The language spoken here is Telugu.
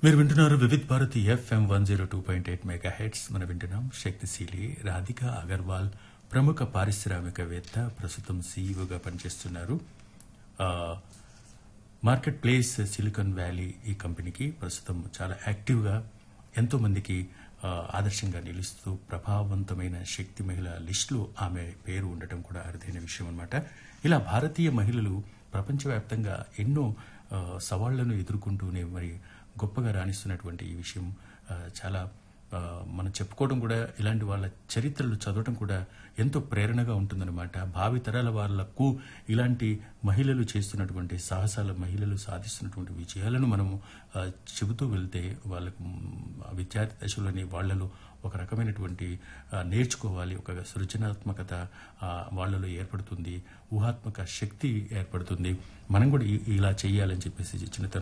మీరు వింటున్నారు Vividh Bharati FM one zero two point eight megahertz మనం వింటున్నాం శక్తిశీలి రాధిక అగర్వాల్ ప్రముఖ పారిశ్రామికవేత్త ప్రస్తుతం సీఈఓగా పనిచేస్తున్నారు ఆ, మార్కెట్ ప్లేస్ సిలికాన్ వ్యాలీ ఈ కంపెనీకి ప్రస్తుతం చాలా యాక్టివ్గా ఎంతో మందికి ఆ, ఆదర్శంగా నిలుస్తూ ప్రభావవంతమైన శక్తి మహిళ లిస్టులో ఆమె పేరు ఉండటం కూడా అరుదైన విషయం అన్నమాట ఇలా భారతీయ మహిళలు ప్రపంచవ్యాప్తంగా ఎన్నో ఆ, సవాళ్లను ఎదుర్కొంటూనే మరి గొప్పగా రాణిస్తున్నటువంటి ఈ విషయం ఆ, చాలా ఆ, మనం చెప్పుకోవడం కూడా ఇలాంటి వాళ్ళ చరిత్రలు చదవడం కూడా ఎంతో ప్రేరణగా ఉంటుందన్నమాట భావి తరాల వాళ్లకు ఇలాంటి మహిళలు చేస్తున్నటువంటి సాహసాల మహిళలు సాధిస్తున్నటువంటి విజయాలను మనము ఆ, చెబుతూ వెళ్తే వాళ్ళకు మ్, ఆ విద్యార్థి దశలోని వాళ్ళలో ఒక రకమైనటువంటి ఆ, నేర్చుకోవాలి ఒక సృజనాత్మకత ఆ, వాళ్ళలో ఏర్పడుతుంది ఊహాత్మక శక్తి ఏర్పడుతుంది మనం కూడా ఇ- ఇలా చేయాలని చెప్పేసి చిన్నతనం